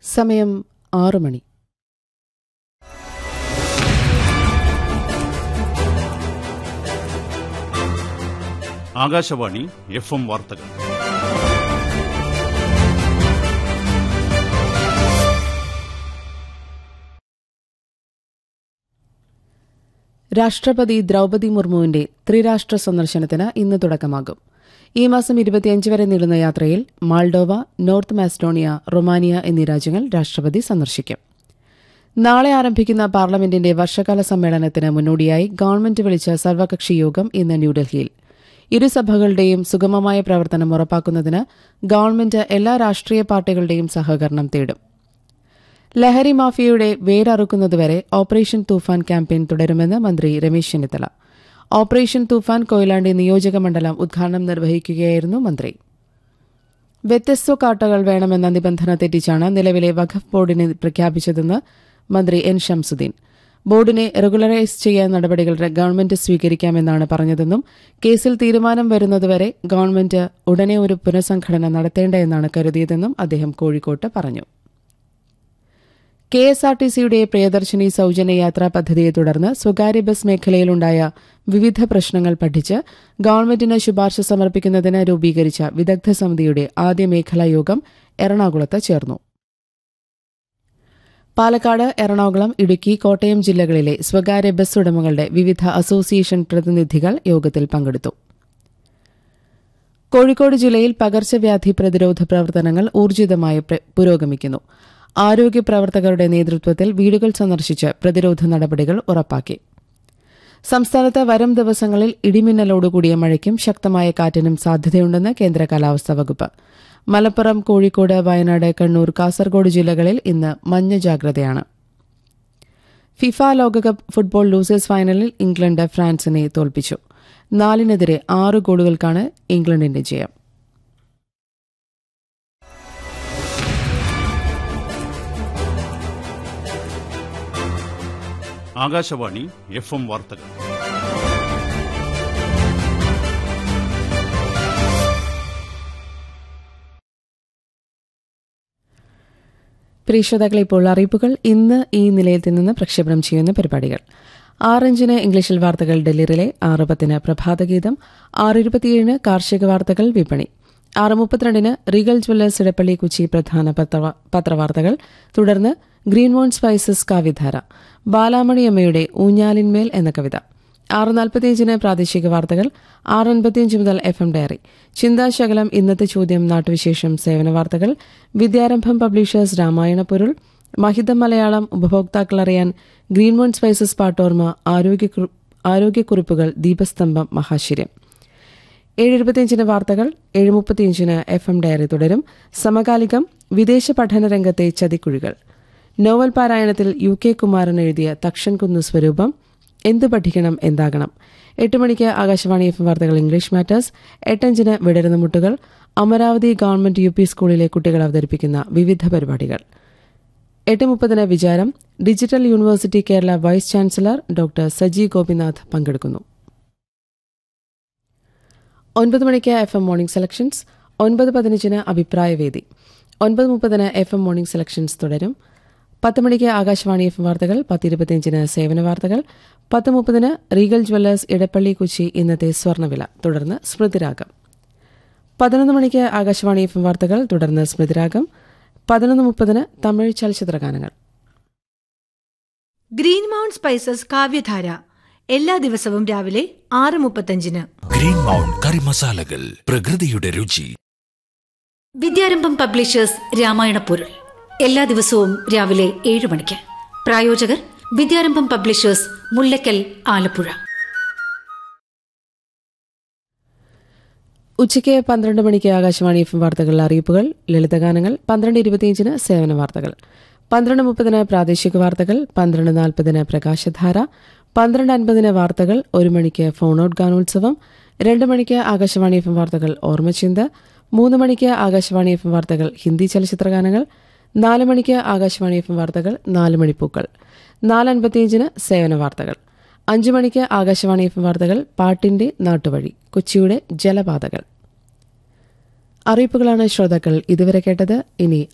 സമയം ആറു മണി Akashvani F M വാർത്തകൾ രാഷ്ട്രപതി ദ്രൌപതി മുർമുവിന്റെ ത്രിരാഷ്ട്ര സന്ദർശനത്തിന് ഇന്ന് തുടക്കമാകും ഈ മാസം ഇരുപത്തിയഞ്ച് വരെ നീളുന്ന യാത്രയിൽ മാൾഡോവ നോർത്ത് മാസ്റ്റോണിയ റൊമാനിയ എന്നീ രാജ്യങ്ങൾ രാഷ്ട്രപതി സന്ദർശിക്കും നാളെ ആരംഭിക്കുന്ന പാർലമെന്റിന്റെ വർഷകാല സമ്മേളനത്തിന് മുന്നോടിയായി ഗവൺമെന്റ് വിളിച്ച സർവകക്ഷി യോഗം ഇന്ന് ന്യൂഡൽഹിയിൽ ഇരുസഭകളുടെയും സുഗമമായ പ്രവർത്തനം ഉറപ്പാക്കുന്നതിന് ഗവൺമെന്റ് എല്ലാ രാഷ്ട്രീയ പാർട്ടികളുടെയും സഹകരണം തേടും ലഹരി മാഫിയയുടെ വേരറുക്കുന്നതുവരെ ഓപ്പറേഷൻ തൂഫാൻ ക്യാമ്പയിൻ തുടരുമെന്ന് മന്ത്രി രമേശ് ചെന്നിത്തല ഓപ്പറേഷൻ തൂഫാൻ കൊയിലാണ്ടി നിയോജക മണ്ഡലം ഉദ്ഘാടനം നിർവഹിക്കുകയായിരുന്നു മന്ത്രി വ്യത്യസ്ത കാട്ടകൾ വേണമെന്ന നിബന്ധന തെറ്റിച്ചാണ് നിലവിലെ വഖഫ് ബോർഡിനെ പ്രഖ്യാപിച്ചതെന്ന് മന്ത്രി എൻ ഷംസുദ്ദീൻ ബോർഡിനെ റെഗുലറൈസ് ചെയ്യാൻ നടപടികൾ ഗവൺമെന്റ് സ്വീകരിക്കാമെന്നാണ് പറഞ്ഞതെന്നും കേസിൽ തീരുമാനം വരുന്നതുവരെ ഗവൺമെന്റ് ഉടനെ ഒരു പുനഃസംഘടന നടത്തേണ്ട എന്നാണ് കരുതിയതെന്നും അദ്ദേഹം കോഴിക്കോട്ട് പറഞ്ഞു കെ എസ് ആർ ടി സിയുടെ പ്രിയദർശിനി സൌജന്യ യാത്രാ പദ്ധതിയെ തുടർന്ന് സ്വകാര്യ ബസ് മേഖലയിലുണ്ടായ വിവിധ പ്രശ്നങ്ങൾ പഠിച്ച് ഗവൺമെന്റിന് ശുപാർശ സമർപ്പിക്കുന്നതിന് രൂപീകരിച്ച വിദഗ്ധ സമിതിയുടെ ആദ്യ മേഖലാ യോഗം എറണാകുളത്ത് ചേർന്നു പാലക്കാട് എറണാകുളം ഇടുക്കി കോട്ടയം ജില്ലകളിലെ സ്വകാര്യ ബസ് ഉടമകളുടെ വിവിധ അസോസിയേഷൻ പ്രതിനിധികൾ യോഗത്തിൽ പങ്കെടുത്തു കോഴിക്കോട് ജില്ലയിൽ പകർച്ചവ്യാധി പ്രതിരോധ പ്രവർത്തനങ്ങൾ ഊർജിതമായി പ്ര- പുരോഗമിക്കുന്നു ആരോഗ്യ പ്രവർത്തകരുടെ നേതൃത്വത്തിൽ വീടുകൾ സന്ദർശിച്ച് പ്രതിരോധ നടപടികൾ ഉറപ്പാക്കി സംസ്ഥാനത്ത് വരും ദിവസങ്ങളിൽ ഇടിമിന്നലോടുകൂടിയ മഴയ്ക്കും ശക്തമായ കാറ്റിനും സാധ്യതയുണ്ടെന്ന് കേന്ദ്ര കാലാവസ്ഥാ വകുപ്പ് മലപ്പുറം കോഴിക്കോട് വയനാട് കണ്ണൂർ കാസർഗോഡ് ജില്ലകളിൽ ഇന്ന് മഞ്ഞ ജാഗ്രതയാണ് ഫിഫ ലോകകപ്പ് ഫുട്ബോൾ ലൂസേഴ്സ് ഫൈനലിൽ ഇംഗ്ലണ്ട് ഫ്രാൻസിനെ തോൽപ്പിച്ചു നാലിനെതിരെ ആറ് ഗോളുകൾക്കാണ് ഇംഗ്ലണ്ടിന്റെ ജയം ആകാശവാണി എഫ് എം വാർത്തകൾ പ്രിയ ശ്രോതാക്കളെ ഇപ്പോൾ അറിയിപ്പുകൾ ഇന്ന് ഈ നിലയത്തിൽ നിന്ന് പ്രക്ഷേപണം ചെയ്യുന്ന പരിപാടികൾ ആറഞ്ചിന് ഇംഗ്ലീഷിൽ വാർത്തകൾ ഡൽഹിയിലെ ആറ് പത്തിന് പ്രഭാതഗീതം ആറ് ഇരുപത്തിയേഴിന് കാർഷിക വാർത്തകൾ വിപണി ആറ് മുപ്പത്തിരണ്ടിന് റീഗൽ ജ്വല്ലേഴ്സ് ഇടപ്പള്ളി കൊച്ചി പ്രധാന പത്ര- പത്രവാർത്തകൾ തുടർന്ന് ഗ്രീൻമോൺ സ്പൈസസ് കാവ്യധാര ബാലാമണിയമ്മയുടെ ഊഞ്ഞാലിന്മേൽ എന്ന കവിത ആറ് നാൽപ്പത്തിയഞ്ചിന് പ്രാദേശിക വാർത്തകൾ ആറ് അൻപത്തിയഞ്ച് മുതൽ എഫ് എം ഡയറി ചിന്താശകലം ഇന്നത്തെ ചോദ്യം നാട്ടുവിശേഷം സേവന വാർത്തകൾ വിദ്യാരംഭം പബ്ലിഷേഴ്സ് രാമായണ പൊരുൾ മഹിതം മലയാളം ഉപഭോക്താക്കൾ അറിയാൻ ഗ്രീൻമോൺ സ്പൈസസ് പാട്ടോർമ ആരോഗ്യക്കുറി- ആരോഗ്യക്കുറിപ്പുകൾ ദീപസ്തംഭം മഹാശിര്യം ഏഴ് ഇരുപത്തിയഞ്ചിന് വാർത്തകൾ ഏഴ് മുപ്പത്തിയഞ്ചിന് എഫ് എം ഡയറി തുടരും സമകാലികം വിദേശ പഠന രംഗത്തെ ചതിക്കുഴികൾ നോവൽ പാരായണത്തിൽ യു കെ കുമാരൻ എഴുതിയ തക്ഷൻകുന്ന് സ്വരൂപം എന്ത് പഠിക്കണം എന്താകണം എട്ട് മണിക്ക് ആകാശവാണി എഫ് എം വാർത്തകൾ ഇംഗ്ലീഷ് മാറ്റേഴ്സ് എട്ടഞ്ചിന് വിടരുന്ന മുട്ടുകൾ അമരാവതി ഗവൺമെന്റ് യു പി സ്കൂളിലെ കുട്ടികൾ അവതരിപ്പിക്കുന്ന വിവിധ പരിപാടികൾ എട്ട് മുപ്പതിന് വിചാരം digital university Kerala vice chancellor doctor Saji Gopinath പങ്കെടുക്കുന്നു ഒൻപത് മണിക്ക് എഫ് എം മോർണിംഗ് സെലക്ഷൻസ് ഒൻപത് പതിനഞ്ചിന് അഭിപ്രായവേദി ഒൻപത് മുപ്പതിന് എഫ് എം മോർണിംഗ് സെലക്ഷൻസ് തുടരും പത്ത് മണിക്ക് ആകാശവാണി എഫ് എം വാർത്തകൾ പത്ത് ഇരുപത്തിയഞ്ചിന് സേവന വാർത്തകൾ പത്ത് മുപ്പതിന് റീഗൽ ജ്വല്ലേഴ്സ് ഇടപ്പള്ളി കൊച്ചി ഇന്നത്തെ സ്വർണ്ണവില തുടർന്ന് സ്മൃതിരാഗം പതിനൊന്ന് മണിക്ക് ആകാശവാണി എഫ് എം വാർത്തകൾ തുടർന്ന് സ്മൃതിരാഗം പതിനൊന്ന് മുപ്പതിന് തമിഴ് ചലച്ചിത്ര ഗാനങ്ങൾ ഗ്രീൻ മൗണ്ട് സ്പൈസസ് കാവ്യധാര എല്ലാ ദിവസവും രാവിലെ ആറ് മുപ്പത്തഞ്ചിന് ഗ്രീൻ മൗണ്ട് കറി മസാലകൾ പ്രകൃതിയുടെ രുചി വിദ്യാരംഭം പബ്ലിഷേഴ്സ് രാമായണ പൊരുൾ എല്ലാ ദിവസവും രാവിലെ ഏഴ് മണിക്ക് പ്രായോജകർ വിദ്യാരംഭം പബ്ലിഷേഴ്സ് മുല്ലക്കൽ ആലപ്പുഴ ഉച്ചയ്ക്ക് പന്ത്രണ്ട് മണിക്ക് ആകാശവാണി എഫ് എം വാർത്തകൾ അറിയിപ്പുകൾ ലളിതഗാനങ്ങൾ പന്ത്രണ്ട് ഇരുപത്തിയഞ്ചിന് സേവന വാർത്തകൾ പന്ത്രണ്ട് മുപ്പതിന് പ്രാദേശിക വാർത്തകൾ പന്ത്രണ്ട് നാൽപ്പതിന് പ്രകാശധാര പന്ത്രണ്ട് അൻപതിന് വാർത്തകൾ ഒരു മണിക്ക് ഫോൺ ഔട്ട് ഗാനോത്സവം രണ്ട് മണിക്ക് ആകാശവാണി എഫ് എം വാർത്തകൾ ഓർമ്മചിന്ത മൂന്ന് മണിക്ക് ആകാശവാണി എഫ് എം വാർത്തകൾ ഹിന്ദി ചലച്ചിത്ര ഗാനങ്ങൾ നാല് മണിക്ക് ആകാശവാണി എഫ് എം വാർത്തകൾ നാല് മണിപ്പൂക്കൾ നാല് അൻപത്തിയഞ്ചിന് സേവന വാർത്തകൾ അഞ്ചു മണിക്ക് ആകാശവാണി എഫ് എം വാർത്തകൾ പാട്ടിന്റെ നാട്ടുവഴി കൊച്ചിയുടെ ജലപാതകൾ അറിയിപ്പുകളാണ് ശ്രോതാക്കൾ ഇതുവരെ കേട്ടത് ഇനി